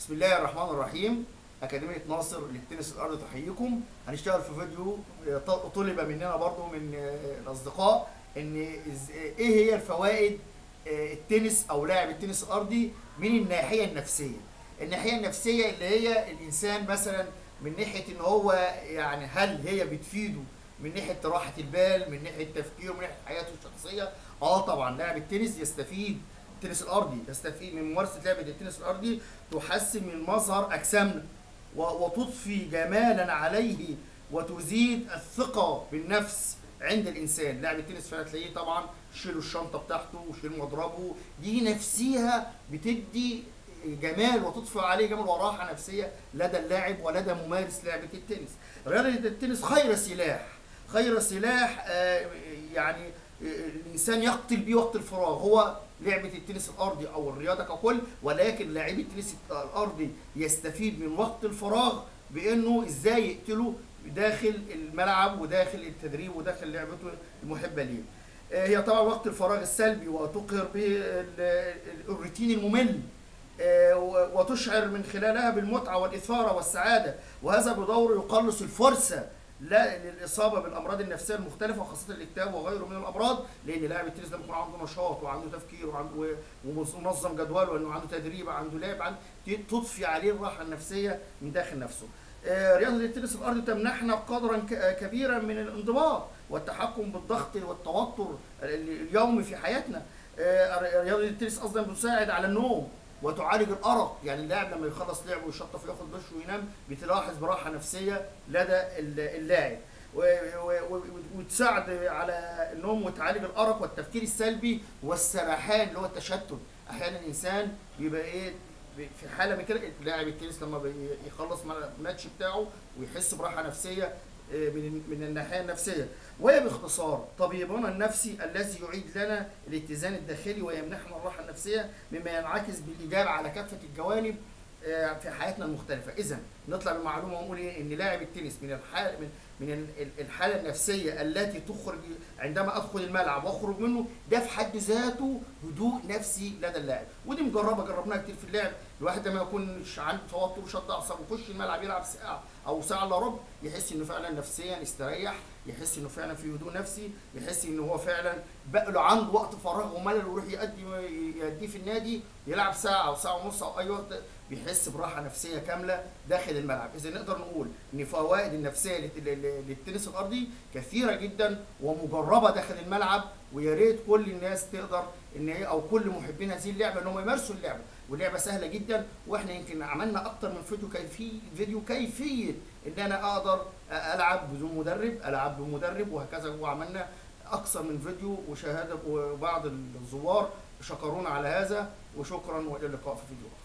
بسم الله الرحمن الرحيم أكاديمية ناصر للتنس الأرضي تحييكم هنشتغل في فيديو ط- طلب مننا برضو من آه، الأصدقاء إن إز- إيه هي الفوائد آه، التنس أو لاعب التنس الأرضي من الناحية النفسية الناحية النفسية اللي هي الإنسان مثلا من ناحية إن هو يعني هل هي بتفيده من ناحية راحة البال من ناحية تفكيره من ناحية حياته الشخصية اه طبعا لاعب التنس يستفيد التنس الارضي يستفيد من ممارسه لعبه التنس الارضي تحسن من مظهر اجسامنا و- وتضفي جمالا عليه وتزيد الثقه بالنفس عند الانسان لاعب التنس فعلا تلاقيه طبعا شيلوا الشنطه بتاعته وشيل مضربه دي نفسيها بتدي جمال وتضفي عليه جمال وراحه نفسيه لدى اللاعب ولدى ممارس لعبه التنس رياضه التنس خير سلاح خير سلاح آه، يعني الانسان يقتل بيه وقت الفراغ هو لعبه التنس الارضي او الرياضه ككل ولكن لاعبي التنس الارضي يستفيد من وقت الفراغ بانه ازاي يقتله داخل الملعب وداخل التدريب وداخل لعبته المحبه ليه. آه، هي طبعا وقت الفراغ السلبي وتقهر به ال- ال- الروتين الممل آه، و- وتشعر من خلالها بالمتعه والاثاره والسعاده وهذا بدوره يقلص الفرصه لا للاصابه بالامراض النفسيه المختلفه وخاصه الاكتئاب وغيره من الامراض لان لاعب التنس لما يكون عنده نشاط وعنده تفكير وعنده ومنظم جدوله وانه عنده تدريب عنده لعب عنده تضفي عليه الراحه النفسيه من داخل نفسه. آه، رياضه التنس الارضي تمنحنا قدرا ك- كبيرا من الانضباط والتحكم بالضغط والتوتر ال- اليومي في حياتنا. آه، رياضه التنس اصلا بتساعد على النوم وتعالج الارق يعني اللاعب لما يخلص لعبه ويشطف وياخد دش وينام بتلاحظ براحه نفسيه لدى ال- اللاعب و- و- و- وتساعد على النوم وتعالج الارق والتفكير السلبي والسرحان اللي هو التشتت احيانا الانسان بيبقى ايه ب- في حاله من كده لاعب التنس لما بيخلص مع الماتش بتاعه ويحس براحه نفسيه آه، من من الناحيه النفسيه وهي باختصار طبيبنا النفسي الذي يعيد لنا الاتزان الداخلي ويمنحنا الراحه النفسيه مما ينعكس بالايجاب على كافه الجوانب آه، في حياتنا المختلفه اذا نطلع بمعلومه ونقول ايه ان لاعب التنس من الحاله من من ال- ال- الحاله النفسيه التي تخرج عندما ادخل الملعب واخرج منه ده في حد ذاته هدوء نفسي لدى اللاعب ودي مجربه جربناها كتير في اللعب الواحد لما يكونش عنده توتر وشد اعصاب ويخش الملعب يلعب ساعه او ساعه الا ربع يحس انه فعلا نفسيا استريح يحس انه فعلا في هدوء نفسي يحس انه هو فعلا بقى له عنده وقت فراغ وملل ويروح يأدي يأديه في النادي يلعب ساعه او ساعه ونص او اي وقت بيحس براحه نفسيه كامله داخل الملعب اذا نقدر نقول ان فوائد النفسيه للت- لل- للتنس الارضي كثيره جدا ومجربه داخل الملعب ويا ريت كل الناس تقدر ان هي او كل محبين هذه اللعبه ان هم يمارسوا اللعبه واللعبه سهله جدا واحنا يمكن عملنا اكتر من فيديو كيفيه فيديو كيفيه ان انا اقدر العب بدون مدرب العب بمدرب وهكذا وعملنا اكثر من فيديو وشهاده وبعض الزوار شكرونا على هذا وشكرا والى اللقاء في فيديو اخر